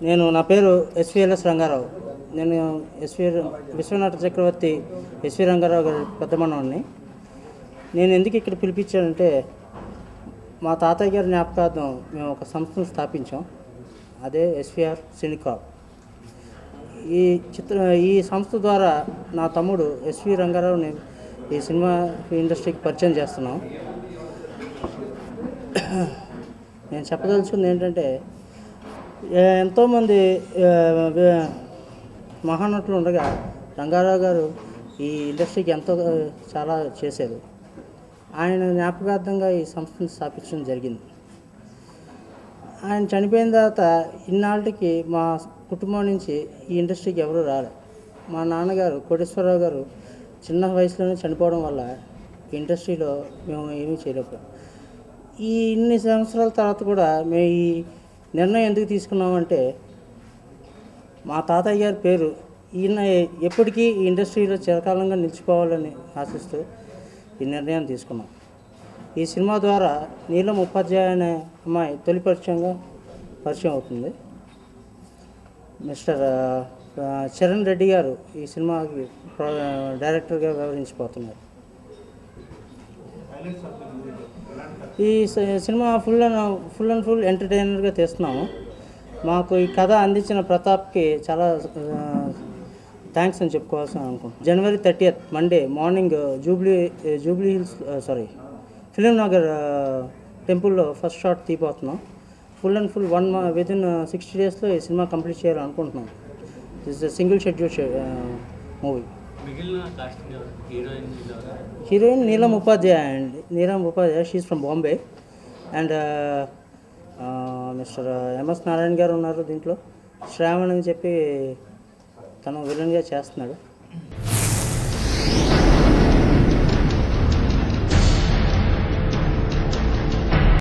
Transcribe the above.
నేను నా పేరు ఎస్విఎల్ఎస్ రంగారావు నేను ఎస్వి విశ్వనాథ చక్రవర్తి ఎస్వి రంగారావు గారి పెద్ద మనవాడిని నేను ఎందుకు ఇక్కడ పిలిపించానంటే మా తాతయ్య గారి జ్ఞాపకార్థం మేము ఒక సంస్థను స్థాపించాం అదే ఎస్విఆర్ సినికాప్ ఈ చిత్ర ఈ సంస్థ ద్వారా నా తమ్ముడు ఎస్వి రంగారావుని ఈ సినిమా ఇండస్ట్రీకి పరిచయం చేస్తున్నాం నేను చెప్పదలుచుకుంది ఏంటంటే ఏ, ఎంతోమంది ఏ, వే- మహానటులు ఉండగా రంగారావు గారు ఈ ఇండస్ట్రీకి ఎంతో ఆ, చాలా చేశారు ఆయన జ్ఞాపకార్థంగా ఈ సంస్థను స్థాపించడం జరిగింది ఆయన చనిపోయిన తర్వాత ఇన్నాళ్ళకి మా కుటుంబం నుంచి ఈ ఇండస్ట్రీకి ఎవరు రాలేదు మా నాన్నగారు కోటేశ్వరరావు గారు చిన్న వయసులోనే చనిపోవడం వల్ల ఈ ఇండస్ట్రీలో మేము ఏమీ చేయలేకపోయాం ఈ ఇన్ని సంవత్సరాల తర్వాత కూడా మేము ఈ నిర్ణయం ఎందుకు తీసుకున్నామంటే మా తాతయ్య గారి పేరు ఈయన ఎప్పటికీ ఈ ఇండస్ట్రీలో చిరకాలంగా నిలిచిపోవాలని ఆశిస్తూ ఈ నిర్ణయం తీసుకున్నాం ఈ సినిమా ద్వారా నీలం ఉపాధ్యాయ అనే అమ్మాయి తొలి పరిచయంగా పరిచయం అవుతుంది మిస్టర్ ఆ, ఆ, చరణ్ రెడ్డి గారు ఈ సినిమాకి ప్రో- డైరెక్టర్గా వ్యవహరించిపోతున్నారు ఈ స- cinema full and full and full ఎంటర్టైనర్గా తీస్తున్నాము మాకు ఈ కథ అందించిన ప్రతాప్కి చాలా థ్యాంక్స్ అని చెప్పుకోవాల్సి అనుకుంటున్నాను January thirtieth Monday morning Jubilee Jubilee Hills sorry Film Nagar టెంపుల్లో ఫస్ట్ షాట్ తీపోతున్నాం full and full one with in sixty డేస్లో ఈ సినిమా కంప్లీట్ చేయాలనుకుంటున్నాం దిస్ సింగిల్ షెడ్యూల్ మూవీ మిగిలిన కాస్టింగ్ ఎవరు? హీరోయిన్ ఎవరు? హీరోయిన్ నీలం ఉపాధ్యాయ అండి Neelam Upadhyaya she's from Bombay and mister MS Narayana garu ఉన్నారు దీంట్లో శ్రావణ్ అని చెప్పి తను విలన్గా చేస్తున్నాడు